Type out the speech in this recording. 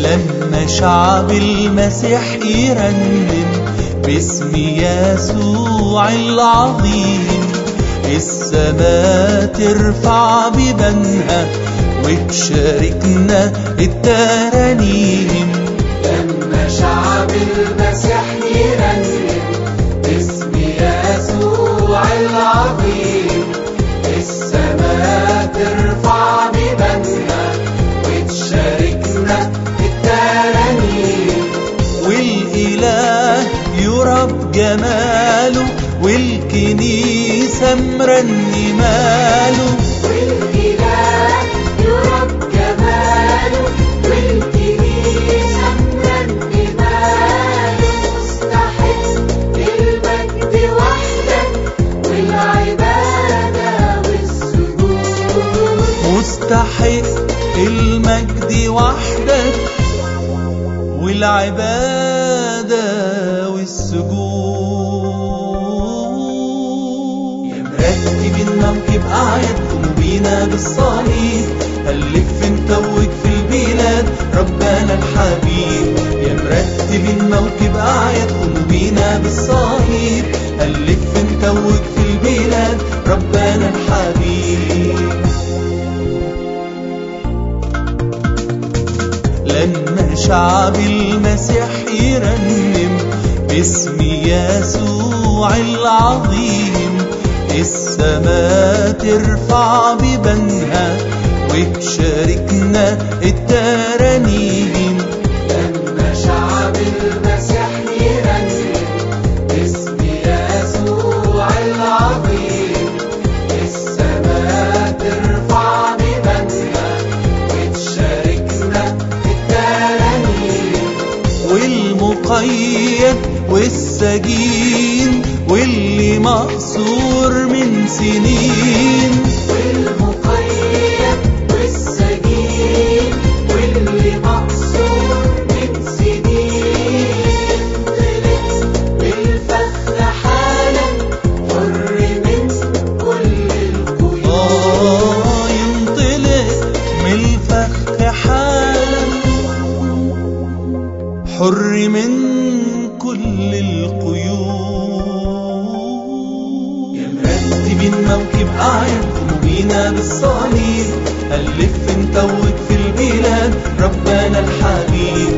لما شعب المسيح يرنم باسم يسوع العظيم السماء ترفع ببنها وتشاركنا الترانيم لما شعب المسيح يرنم باسم يسوع العظيم السماء ترفع ببنها وتشاركنا الترانيم والإله يرى بجماله والكنيسة مرنماله والإله يرى بجماله والكنيسة مرنماله مستحق المجد وحدك والعبادة والسجود مستحق المجد وحدك والعبادة والسجود يا مرتب الموكب أعيدكم بينا بالصليب هنلف نتوج في البلاد ربنا الحبيب يا مرتب الموكب أعيدكم بينا بالصليب هنلف نتوج في البلاد ربنا الحبيب لما شعب المسيح يرنم باسم يسوع العظيم السماء ترفع ببنها وتشاركنا الترانيم لما شعب المسيح يرنم باسم يسوع العظيم السماء ترفع ببنها وتشاركنا الترانيم والمقيد والسجين واللي مقصور من سنين والمقيد والسجين واللي مقصور من سنين طلع بالفخر حالا حر من كل القيود آه ينطلق من الفخ حالا حر من كل القيود يا مرتبين موكب أعينكم بينا بالصليب ألف نتوج